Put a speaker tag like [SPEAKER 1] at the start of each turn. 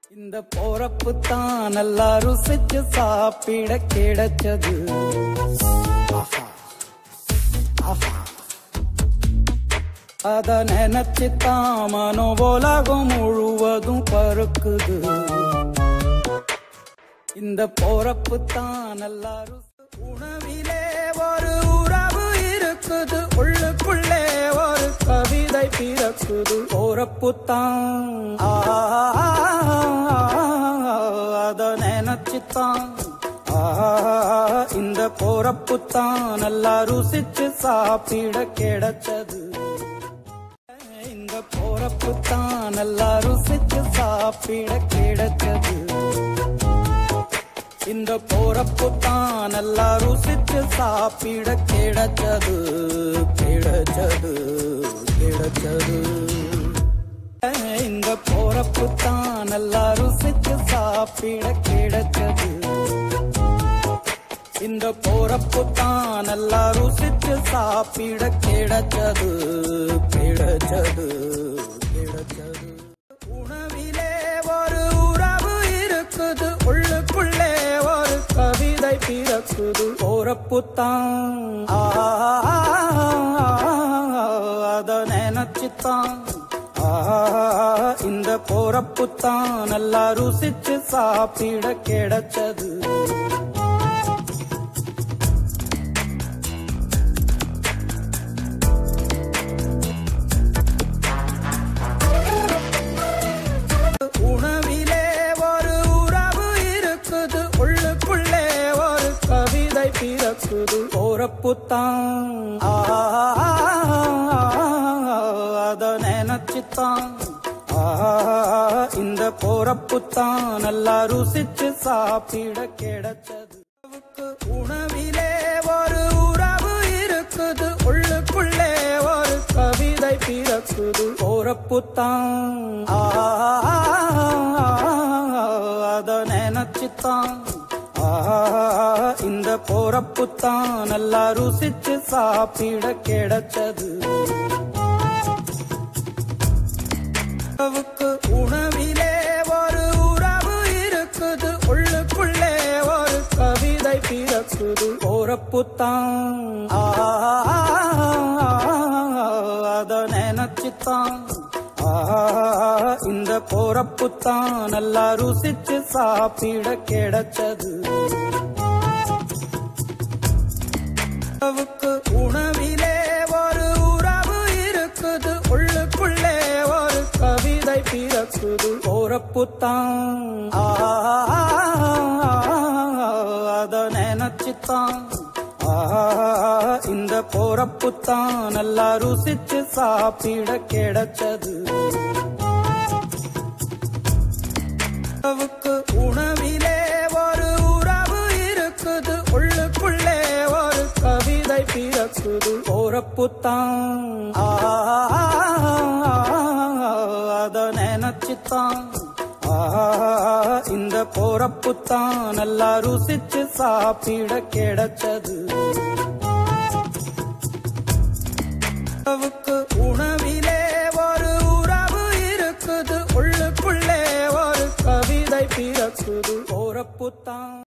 [SPEAKER 1] இந்த போறப்பு தான் நல்லா ருசிச்சு சாப்பிட கிடைச்சது ஆஹா. ஆஹா. அத நினைச்சு தான் மனோ உலகம் முழுவதும் பருக்குது இந்த போறப்பு தான் நல்லா ருசி உணவிலே ஒரு உறவு இருக்குது உள்ளுக்குள்ளே ஒரு கவிதை பிறக்குது போறப்பு தான் அத நினைச்சுத்தான் ஆ, இந்த போறப்பு தான் நல்லா ருசிச்சு சாப்பிட கிடைச்சது இந்த போறப்பு தான் நல்லா ருசிச்சு சாப்பிட கிடைச்சது இந்த போறப்பு தான் நல்லா ருசிச்சு சாப்பிட கிடைச்சது கிடைச்சது கிடைச்சது இந்த போறப்பு தான் நல்லா ருசிச்சு சாப்பிட கிடைச்சது இந்த போறப்பு தான் நல்லா ருசிச்சு சாப்பிட கிடைச்சது கிடைச்சது கிடைச்சது உணவிலே ஒரு உறவு இருக்குது உள்ளுக்குள்ளே ஒரு கவிதை பிறக்குது போறப்பு தான் அத நினைச்சுத்தான் ஆ, இந்த போறப்பு தான் நல்லா ருசிச்சு சாப்பிட கிடைச்சது உணவிலே ஒரு உறவு இருக்குது உள்ளுக்குள்ளே ஒரு கவிதை பிறக்குது போறப்பு தான் அத நினைச்சுத்தான் ஆ, இந்த போறப்பு தான் நல்லா ருசிச்சு சாப்பிட கிடைச்சது உணவிலே ஒரு உறவு இருக்குது உள்ளுக்குள்ளே ஒரு கவிதை பிறக்குது போறப்பு தான் அத நினைச்சுத்தான் ஆ, இந்த போறப்பு தான் நல்லா ருசிச்சு சாப்பிட கிடைச்சது உறவுக்கு உணவிலே ஒரு உறவு இருக்குது உள்ளுக்குள்ளே ஒரு கவிதை பிறக்குது போறப்பு தான் அத நினைச்சுத்தான் ஆ, இந்த போறப்பு தான் நல்லா ருசிச்சு சாப்பிட கிடைச்சது உறவுக்கு உணவிலே ஒரு உறவு இருக்குது உள்ளுக்குள்ளே ஒரு கவிதை பிறக்குது போறப்பு தான் அத நினைச்சுத்தான் ஆ, இந்த போறப்பு தான் நல்லா ருசிச்சு சாப்பிட கிடைச்சது உறவுக்கு உணவிலே ஒரு உறவு இருக்குது உள்ளுக்குள்ளே ஒரு கவிதை பிறக்குது போறப்பு தான் அத நினைச்சுத்தான் ஆ, இந்த போறப்பு தான் நல்லா ருசிச்சு சாப்பிட கிடைச்சது உறவுக்கு உணவிலே ஒரு உறவு இருக்குது உள்ளுக்குள்ளே ஒரு கவிதை பிறக்குது போறப்பு தான்